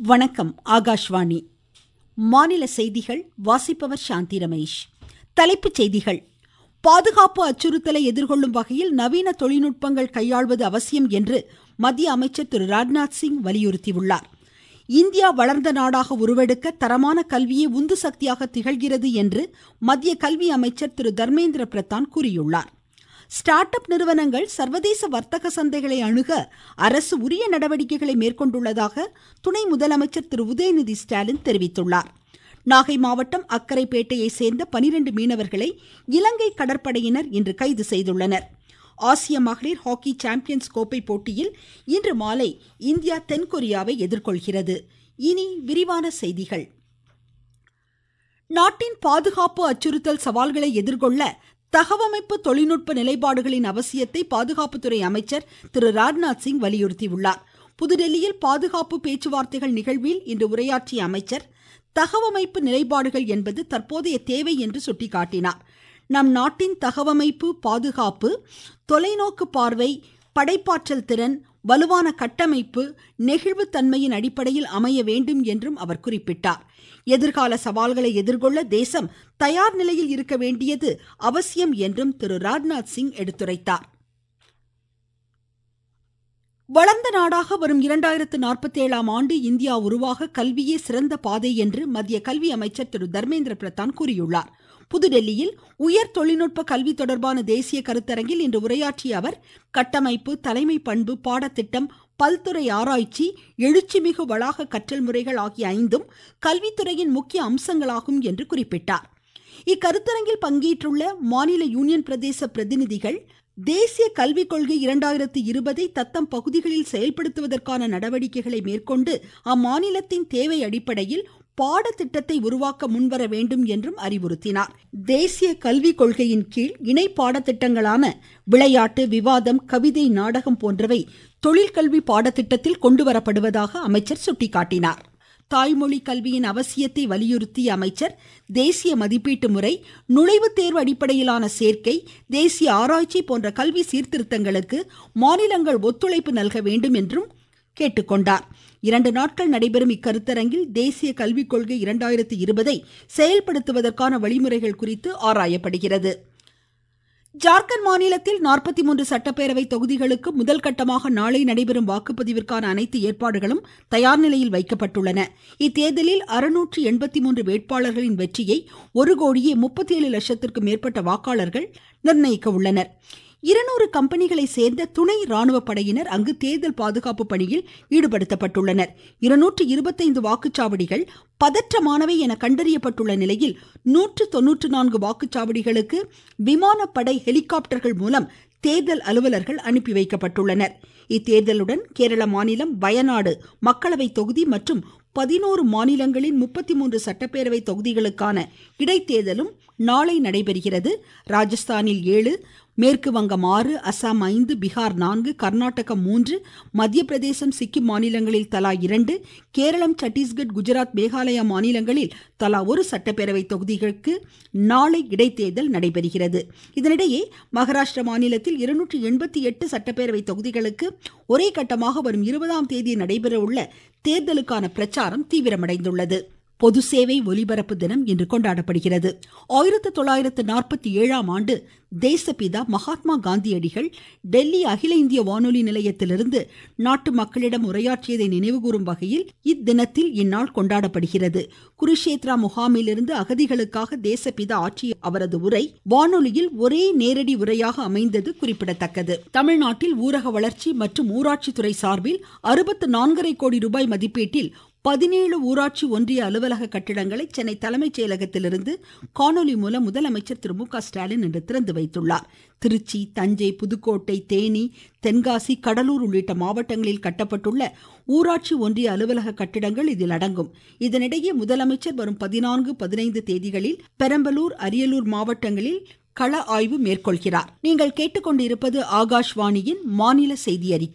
வணக்கம் ஆகாஷ்வாணி மாநில செய்திகள் வாசிப்பவர் சாந்தி ரமேஷ் தலைப்புச் செய்திகள் பாதுகாப்பு அச்சுறுத்தலை எதிர்கொள்ளும் வகையில் நவீன தொழில்நுட்பங்கள் கையாள்வது அவசியம் என்று மத்திய அமைச்சர் திரு ராஜ்நாத் சிங் வலியுறுத்தியுள்ளார் இந்தியா வளர்ந்த நாடாக உருவெடுக்க தரமான கல்வியே உந்து சக்தியாக திகழ்கிறது என்று மத்திய கல்வி அமைச்சர் திரு தர்மேந்திர பிரதான் கூறியுள்ளார் ஸ்டார்ட் அப் நிறுவனங்கள் சர்வதேச வர்த்தக சந்தைகளை அணுக அரசு உரிய நடவடிக்கைகளை மேற்கொண்டுள்ளதாக துணை முதலமைச்சர் திரு உதயநிதி ஸ்டாலின் தெரிவித்துள்ளார் நாகை மாவட்டம் அக்கரைப்பேட்டையை சேர்ந்த பனிரெண்டு மீனவர்களை இலங்கை கடற்படையினர் இன்று கைது செய்துள்ளனர் ஆசிய மகளிர் ஹாக்கி சாம்பியன்ஸ் கோப்பை போட்டியில் இன்று மாலை இந்தியா தென்கொரியாவை எதிர்கொள்கிறது இனி விரிவான செய்திகள் நாட்டின் பாதுகாப்பு அச்சுறுத்தல் சவால்களை எதிர்கொள்ள தகவமைப்பு தொழில்நுட்ப நிலைப்பாடுகளின் அவசியத்தை பாதுகாப்புத்துறை அமைச்சர் திரு ராஜ்நாத் சிங் வலியுறுத்தியுள்ளார் புதுடெல்லியில் பாதுகாப்பு பேச்சுவார்த்தைகள் நிகழ்வில் இன்று உரையாற்றிய அமைச்சர் தகவமைப்பு நிலைப்பாடுகள் என்பது தற்போதைய தேவை என்று சுட்டிக்காட்டினார் நம் நாட்டின் தகவமைப்பு பாதுகாப்பு தொலைநோக்கு பார்வை படைப்பாற்றல் திறன் வலுவான கட்டமைப்பு நெகிழ்வுத்தன்மையின் அடிப்படையில் அமைய வேண்டும் என்றும் அவர் குறிப்பிட்டார் எதிர்கால சவால்களை எதிர்கொள்ள தேசம் தயார் நிலையில் இருக்க வேண்டியது அவசியம் என்றும் திரு ராஜ்நாத் சிங் எடுத்துரைத்தார் வளர்ந்த நாடாக வரும் இரண்டாயிரத்து நாற்பத்தி ஏழாம் ஆண்டு இந்தியா உருவாக கல்வியே சிறந்த பாதை என்று மத்திய கல்வி அமைச்சர் திரு தர்மேந்திர பிரதான் கூறியுள்ளார் புதுடெல்லியில் உயர் தொழில்நுட்ப கல்வி தொடர்பான தேசிய கருத்தரங்கில் இன்று உரையாற்றிய அவர் கட்டமைப்பு தலைமை பண்பு பாடத்திட்டம் பல்துறை ஆராய்ச்சி எழுச்சிமிகு வளாக கற்றல் முறைகள் ஆகிய ஐந்தும் கல்வித்துறையின் முக்கிய அம்சங்களாகும் என்று குறிப்பிட்டார் இக்கருத்தரங்கில் பங்கேற்றுள்ள மாநில யூனியன் பிரதேச பிரதிநிதிகள் தேசிய கல்விக் கொள்கை இரண்டாயிரத்து இருபதை தத்தம் பகுதிகளில் செயல்படுத்துவதற்கான நடவடிக்கைகளை மேற்கொண்டு அம்மாநிலத்தின் தேவை அடிப்படையில் பாடத்திட்டத்தை உருவாக்க முன்வர வேண்டும் என்றும் அறிவுறுத்தினார் தேசிய கல்விக் கொள்கையின் கீழ் இணை பாடத்திட்டங்களான விளையாட்டு விவாதம் கவிதை நாடகம் போன்றவை தொழிற்கல்வி பாடத்திட்டத்தில் கொண்டுவரப்படுவதாக அமைச்சர் சுட்டிக்காட்டினார் தாய்மொழி கல்வியின் அவசியத்தை வலியுறுத்திய அமைச்சர் தேசிய மதிப்பீட்டு முறை நுழைவுத் தேர்வு அடிப்படையிலான சேர்க்கை தேசிய ஆராய்ச்சி போன்ற கல்வி சீர்திருத்தங்களுக்கு மாநிலங்கள் ஒத்துழைப்பு நல்க வேண்டும் என்றும் கேட்டுக்கொண்டார் இரண்டு நாட்கள் நடைபெறும் இக்கருத்தரங்கில் தேசிய கல்விக் கொள்கை இரண்டாயிரத்து இருபதை செயல்படுத்துவதற்கான வழிமுறைகள் குறித்து ஆராயப்படுகிறது ஜார்க்கண்ட் மாநிலத்தில் நாற்பத்தி மூன்று சட்டப்பேரவை தொகுதிகளுக்கு முதல் கட்டமாக நாளை நடைபெறும் வாக்குப்பதிவிற்கான அனைத்து ஏற்பாடுகளும் தயார் நிலையில் வைக்கப்பட்டுள்ளன இத்தேர்தலில் அறுநூற்று எண்பத்தி மூன்று வேட்பாளர்களின் வெற்றியை ஒரு கோடியே முப்பத்தி ஏழு லட்சத்திற்கும் மேற்பட்ட வாக்காளர்கள் நிர்ணயிக்க உள்ளனர் இருநூறு கம்பெனிகளை சேர்ந்த துணை ராணுவ படையினர் அங்கு தேர்தல் பாதுகாப்பு பணியில் ஈடுபடுத்தப்பட்டுள்ளனர் இருநூற்று இருபத்தைந்து வாக்குச்சாவடிகள் பதற்றமானவை என கண்டறியப்பட்டுள்ள நிலையில் நூற்று தொன்னூற்று நான்கு வாக்குச்சாவடிகளுக்கு விமானப்படை ஹெலிகாப்டர்கள் மூலம் தேர்தல் அலுவலர்கள் அனுப்பி வைக்கப்பட்டுள்ளனர் இத்தேர்தலுடன் கேரள மாநிலம் வயநாடு மக்களவை தொகுதி மற்றும் பதினோரு மாநிலங்களின் முப்பத்தி மூன்று சட்டப்பேரவை தொகுதிகளுக்கான இடைத்தேர்தலும் நாளை நடைபெறுகிறது ராஜஸ்தானில் ஏழு மேற்கு வங்கம் ஆறு அசாம் ஐந்து பீகார் நான்கு கர்நாடகம் மூன்று மத்திய பிரதேசம் சிக்கிம் மாநிலங்களில் தலா இரண்டு கேரளம் சத்தீஸ்கட் குஜராத் மேகாலயா மாநிலங்களில் தலா ஒரு சட்டப்பேரவை தொகுதிகளுக்கு நாளை இடைத்தேர்தல் நடைபெறுகிறது இதனிடையே மகாராஷ்டிர மாநிலத்தில் இருநூற்றி எண்பத்தி எட்டு சட்டப்பேரவை தொகுதிகளுக்கு ஒரே கட்டமாக வரும் இருபதாம் தேதி நடைபெறவுள்ள தேர்தலுக்கான பிரச்சாரம் தீவிரமடைந்துள்ளது பொது சேவை ஒலிபரப்பு தினம் இன்று கொண்டாடப்படுகிறது ஆயிரத்தி தொள்ளாயிரத்து நாற்பத்தி ஏழாம் ஆண்டு தேசப்பிதா மகாத்மா காந்தியடிகள் டெல்லி அகில இந்திய வானொலி நிலையத்திலிருந்து நாட்டு மக்களிடம் உரையாற்றியதை நினைவுகூரும் வகையில் இத்தினத்தில் இந்நாள் கொண்டாடப்படுகிறது குருஷேத்ரா முகாமிலிருந்து அகதிகளுக்காக தேசப்பிதா ஆற்றிய அவரது உரை வானொலியில் ஒரே நேரடி உரையாக அமைந்தது குறிப்பிடத்தக்கது தமிழ்நாட்டில் ஊரக வளர்ச்சி மற்றும் ஊராட்சித்துறை சார்பில் அறுபத்து நான்கரை கோடி ரூபாய் மதிப்பீட்டில் பதினேழு ஊராட்சி ஒன்றிய அலுவலக கட்டிடங்களை சென்னை தலைமைச் செயலகத்திலிருந்து காணொலி மூலம் முதலமைச்சர் திரு மு க ஸ்டாலின் இன்று திறந்து வைத்துள்ளார் திருச்சி தஞ்சை புதுக்கோட்டை தேனி தென்காசி கடலூர் உள்ளிட்ட மாவட்டங்களில் கட்டப்பட்டுள்ள ஊராட்சி ஒன்றிய அலுவலக கட்டிடங்கள் இதில் அடங்கும் இதனிடையே முதலமைச்சர் வரும் பதினான்கு பதினைந்து தேதிகளில் பெரம்பலூர் அரியலூர் மாவட்டங்களில் கள ஆய்வு மேற்கொள்கிறார் நீங்கள் கேட்டுக்கொண்டிருப்பது ஆகாஷ்வாணியின் மாநில செய்தி அறிக்கை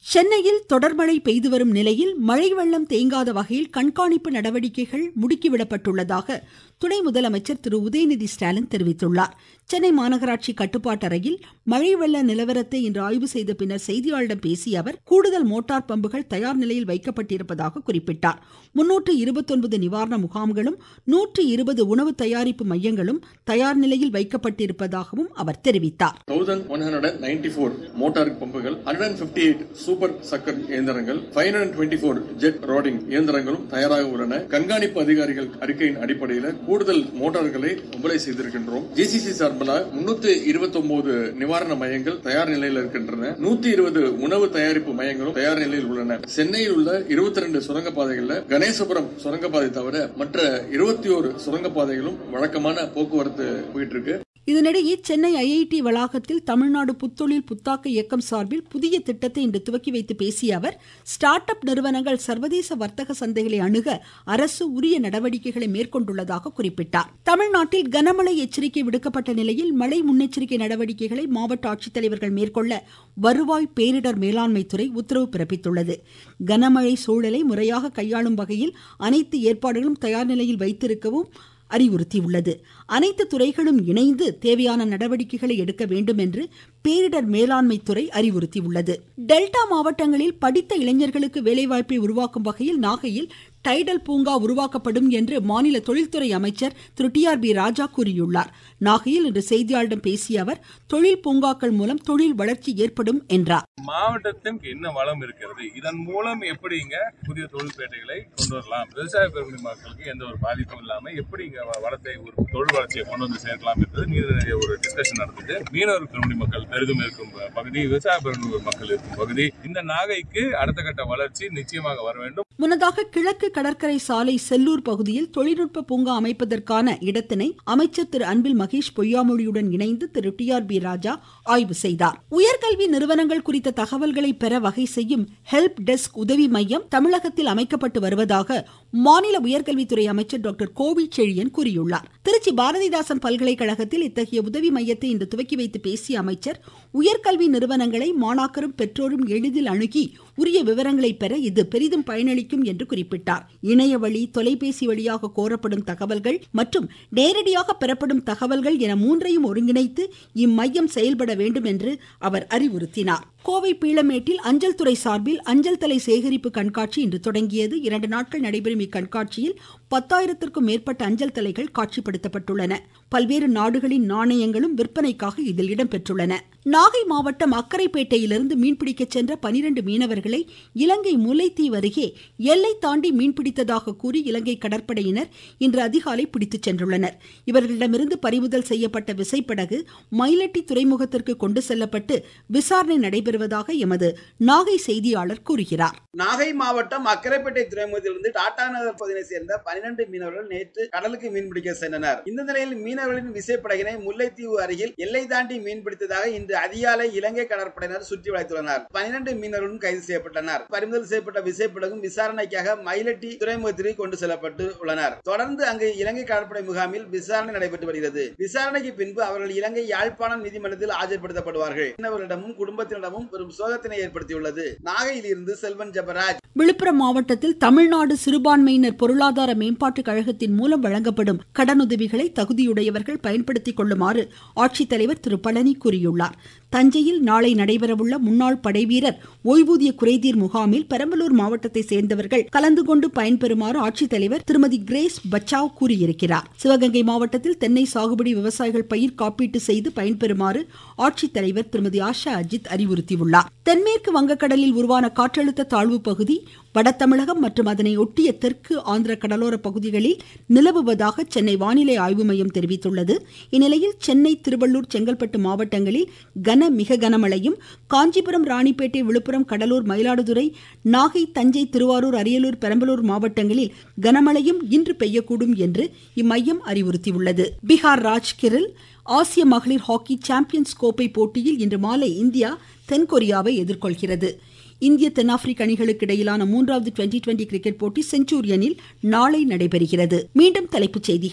சென்னையில் தொடர்மழை பெய்து வரும் நிலையில் மழை வெள்ளம் தேங்காத வகையில் கண்காணிப்பு நடவடிக்கைகள் முடுக்கிவிடப்பட்டுள்ளதாக துணை முதலமைச்சர் திரு உதயநிதி ஸ்டாலின் தெரிவித்துள்ளார் சென்னை மாநகராட்சி கட்டுப்பாட்டறையில் மழை வெள்ள நிலவரத்தை இன்று ஆய்வு செய்த பின்னர் செய்தியாளர்களிடம் பேசிய அவர் கூடுதல் மோட்டார் பம்புகள் தயார் நிலையில் வைக்கப்பட்டிருப்பதாக குறிப்பிட்டார் முன்னூற்று இருபத்தொன்பது நிவாரண முகாம்களும் நூற்று இருபது உணவு தயாரிப்பு மையங்களும் தயார் நிலையில் வைக்கப்பட்டிருப்பதாகவும் அவர் தெரிவித்தார் thousand one hundred ninety four motor பம்புகள் hundred and fifty eight super sucker இயந்திரங்கள் five hundred twenty four jet rodding இயந்திரங்களும் தயாராக உள்ளன கண்காணிப்பு அதிகாரிகள் அறிக்கையின் அடிப்படையில் கூடுதல் மோட்டார்களை ஒப்படை செய்திருக்கின்றோம் ஜிசிசி சார்பில் முன்னூத்தி இருபத்தி ஒன்பது நிவாரண மையங்கள் தயார் நிலையில் இருக்கின்றன நூத்தி இருபது உணவு தயாரிப்பு மையங்களும் தயார் நிலையில் உள்ளன சென்னையில் உள்ள இருபத்தி ரெண்டு சுரங்கப்பாதைகள்ல கணேசபுரம் சுரங்கப்பாதை தவிர மற்ற இருபத்தி ஒரு சுரங்கப்பாதைகளும் வழக்கமான போக்குவரத்து போயிட்டு இருக்கு இதனிடையே சென்னை ஐஐடி வளாகத்தில் தமிழ்நாடு புத்தொழில் புத்தாக்க இயக்கம் சார்பில் புதிய திட்டத்தை இன்று துவக்கி வைத்து பேசிய அவர் ஸ்டார்ட் அப் நிறுவனங்கள் சர்வதேச வர்த்தக சந்தைகளை அணுக அரசு உரிய நடவடிக்கைகளை மேற்கொண்டுள்ளதாக குறிப்பிட்டார் தமிழ்நாட்டில் கனமழை எச்சரிக்கை விடுக்கப்பட்ட நிலையில் மழை முன்னெச்சரிக்கை நடவடிக்கைகளை மாவட்ட ஆட்சித்தலைவர்கள் மேற்கொள்ள வருவாய் பேரிடர் மேலாண்மை துறை உத்தரவு பிறப்பித்துள்ளது கனமழை சூழலை முறையாக கையாளும் வகையில் அனைத்து ஏற்பாடுகளும் தயார் நிலையில் வைத்திருக்கவும் அறிவுறுத்தியுள்ளது அனைத்து துறைகளும் இணைந்து தேவையான நடவடிக்கைகளை எடுக்க வேண்டும் என்று பேரிடர் மேலாண்மை துறை அறிவுறுத்தியுள்ளது டெல்டா மாவட்டங்களில் படித்த இளைஞர்களுக்கு வேலைவாய்ப்பை உருவாக்கும் வகையில் நாகையில் டைடல் பூங்கா உருவாக்கப்படும் என்று மாநில தொழில்துறை அமைச்சர் Thiru T R B Raja கூறியுள்ளார் நாகையில் இன்று செய்தியாளரிடம் பேசிய அவர் தொழில் பூங்காக்கள் மூலம் தொழில் வளர்ச்சி ஏற்படும் என்றார் மாவட்டத்திற்கு என்ன வளம் இருக்கிறது இதன் மூலம் எப்படிங்க புதிய தொழில்பேட்டைகளை கொண்டு வரலாம் விவசாய பெருமை மக்களுக்கு எந்த ஒரு பாதிப்பும் இல்லாம எப்படி இங்க வளத்தை ஒரு தொழில் வளர்ச்சியை கொண்டு வந்து சேர்க்கலாம் என்பது நீர் ஒரு டிஸ்கஷன் நடந்தது மீனவர் பெருமை மக்கள் பெரிதும் இருக்கும் பகுதி விவசாய பெருமை மக்கள் இருக்கும் பகுதி இந்த நாகைக்கு அடுத்த கட்ட வளர்ச்சி நிச்சயமாக வர வேண்டும் முன்னதாக கிழக்கு கடற்கரை சாலை செல்லூர் பகுதியில் தொழில்நுட்ப பூங்கா அமைப்பதற்கான இடத்தினை அமைச்சர் திரு அன்பில் மகேஷ் பொய்யாமொழியுடன் இணைந்து Thiru T R B Raja ஆய்வு செய்தார் உயர்கல்வி நிறுவனங்கள் குறித்த தகவல்களை பெற வகை செய்யும் ஹெல்ப் டெஸ்க் உதவி மையம் தமிழகத்தில் அமைக்கப்பட்டு வருவதாக மாநில உயர்கல்வித்துறை அமைச்சர் டாக்டர் கோவி செழியன் கூறியுள்ளார் திருச்சி பாரதிதாசன் பல்கலைக்கழகத்தில் இத்தகைய உதவி மையத்தை இன்று துவக்கி வைத்து பேசிய அமைச்சர் உயர்கல்வி நிறுவனங்களை மாணாக்கரும் பெற்றோரும் எளிதில் அணுகி உரிய விவரங்களை பெற இது பெரிதும் பயனளிக்கும் என்று குறிப்பிட்டார் இணைய வழி தொலைபேசி வழியாக கோரப்படும் தகவல்கள் மற்றும் நேரடியாக பெறப்படும் தகவல்கள் என மூன்றையும் ஒருங்கிணைத்து இம்மையம் செயல்பட வேண்டும் என்று அவர் அறிவுறுத்தினார் கோவை பீளமேட்டில் அஞ்சல் துறை சார்பில் அஞ்சல் தலை சேகரிப்பு கண்காட்சி இன்று தொடங்கியது இரண்டு நாட்கள் நடைபெறும் இக்கண்காட்சியில் பத்தாயிரத்திற்கும் மேற்பட்ட அஞ்சல் தலைகள் காட்சிப்படுத்தப்பட்டுள்ளன பல்வேறு நாடுகளின் நாணயங்களும் விற்பனைக்காக இதில் இடம்பெற்றுள்ளன நாகை மாவட்டம் அக்கரைப்பேட்டையிலிருந்து மீன்பிடிக்க சென்ற பனிரெண்டு மீனவர்களை இலங்கை முல்லைத்தீவு அருகே எல்லை தாண்டி மீன்பிடித்ததாக கூறி இலங்கை கடற்படையினர் இன்று அதிகாலை பிடித்துச் சென்றுள்ளனர் இவர்களிடமிருந்து பறிமுதல் செய்யப்பட்ட விசைப்படகு மயிலட்டி துறைமுகத்திற்கு கொண்டு செல்லப்பட்டு விசாரணை நடைபெறுவதாக எமது நாகை செய்தியாளர் கூறுகிறார் நாகை மாவட்டம் அக்கரைப்பேட்டை துறைமுகத்திலிருந்து டாடா நகர் பகுதியை சேர்ந்த பனிரெண்டு மீனவர்கள் நேற்று கடலுக்கு மீன்பிடிக்க சென்றனர் இந்த நிலையில் மீனவர்களின் விசைப்படகினை முல்லைத்தீவு அருகில் எல்லை தாண்டி மீன்பிடித்ததாக இன்று அதிகாலை இலங்கை கடற்படையினர் சுற்றி வளைத்துள்ளனர் பனிரெண்டு மீனவர்களும் கைது செய்யப்பட்டனர் பறிமுதல் செய்யப்பட்ட விசைப்படகும் விசாரணைக்காக மயிலட்டி துறைமுகத்திற்கு கொண்டு செல்லப்பட்டு உள்ளனர் தொடர்ந்து அங்கு இலங்கை கடற்படை முகாமில் விசாரணை நடைபெற்று வருகிறது விசாரணைக்கு பின்பு அவர்கள் இலங்கை யாழ்ப்பாணம் நீதிமன்றத்தில் ஆஜர்படுத்தப்படுவார்கள் மீனவர்களிடமும் குடும்பத்தினரிடமும் பெரும் சோகத்தினை ஏற்படுத்தியுள்ளது நாகையில் இருந்து செல்வன் ஜபராஜ் விழுப்புரம் மாவட்டத்தில் தமிழ்நாடு சிறுபான்மையினர் பொருளாதார மேம்பாட்டு கழகத்தின் மூலம் வழங்கப்படும் கடனுதவிகளை தகுதியுடையவர்கள் பயன்படுத்திக் கொள்ளுமாறு ஆட்சித்தலைவர் திரு பழனி கூறியுள்ளார் தஞ்சையில் நாளை நடைபெறவுள்ள முன்னாள் படைவீரர் ஓய்வூதிய குறைதீர் முகாமில் பெரம்பலூர் மாவட்டத்தை சேர்ந்தவர்கள் கலந்து கொண்டு பயன்பெறுமாறு ஆட்சித்தலைவர் திருமதி கிரேஸ் பச்சாவ் கூறியிருக்கிறார் சிவகங்கை மாவட்டத்தில் தென்னை சாகுபடி விவசாயிகள் பயிர் காப்பீட்டு செய்து பயன்பெறுமாறு ஆட்சித்தலைவர் திருமதி ஆஷா அஜித் அறிவுறுத்தியுள்ளார் தென்மேற்கு வங்கக்கடலில் உருவான காற்றழுத்த தாழ்வு பகுதி வட தமிழகம் மற்றும் அதனை ஒட்டிய தெற்கு ஆந்திர கடலோர பகுதிகளில் நிலவுவதாக சென்னை வானிலை ஆய்வு மையம் தெரிவித்துள்ளது இந்நிலையில் சென்னை திருவள்ளூர் செங்கல்பட்டு மாவட்டங்களில் கன மிக கனமழையும் காஞ்சிபுரம் ராணிப்பேட்டை விழுப்புரம் கடலூர் மயிலாடுதுறை நாகை தஞ்சை திருவாரூர் அரியலூர் பெரம்பலூர் மாவட்டங்களில் கனமழையும் இன்று பெய்யக்கூடும் என்று இம்மையம் அறிவுறுத்தியுள்ளது பீகார் ராஜ்கிரில் ஆசிய மகளிர் ஹாக்கி சாம்பியன்ஸ் கோப்பை போட்டியில் இன்று மாலை இந்தியா தென்கொரியாவை எதிர்கொள்கிறது இந்திய தென்னாப்பிரிக்க அணிகளுக்கு இடையிலான மூன்றாவது டுவெண்டி டுவெண்டி கிரிக்கெட் போட்டி செஞ்சூரியனில் நாளை நடைபெறுகிறது மீண்டும் தலைப்புச் செய்திகள்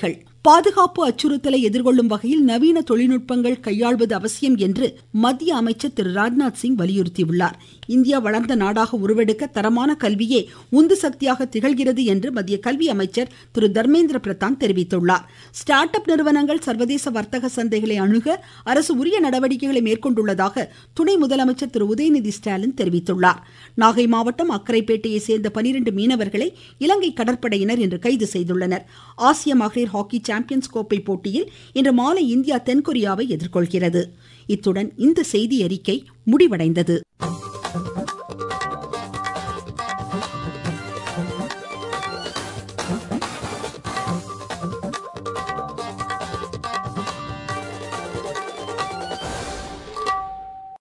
பாதுகாப்பு அச்சுறுத்தலை எதிர்கொள்ளும் வகையில் நவீன தொழில்நுட்பங்கள் கையாள்வது அவசியம் என்று மத்திய அமைச்சர் திரு ராஜ்நாத் சிங் வலியுறுத்தியுள்ளார் இந்தியா வளர்ந்த நாடாக உருவெடுக்க தரமான கல்வியே உந்து சக்தியாக திகழ்கிறது என்று மத்திய கல்வி அமைச்சர் திரு தர்மேந்திர பிரதான் தெரிவித்துள்ளார் ஸ்டார்ட் அப் நிறுவனங்கள் சர்வதேச வர்த்தக சந்தைகளை அணுக அரசு உரிய நடவடிக்கைகளை மேற்கொண்டுள்ளதாக துணை முதலமைச்சர் திரு உதயநிதி ஸ்டாலின் தெரிவித்துள்ளார் நாகை மாவட்டம் அக்கரைப்பேட்டையை சேர்ந்த பனிரெண்டு மீனவர்களை இலங்கை கடற்படையினர் இன்று கைது செய்துள்ளனர் ஆசிய மகளிர் ஹாக்கி சாம்பியன்ஸ் கோப்பை போட்டியில் இன்று மாலை இந்தியா தென்கொரியாவை எதிர்கொள்கிறது இத்துடன் இந்த செய்தி அறிக்கை முடிவடைந்தது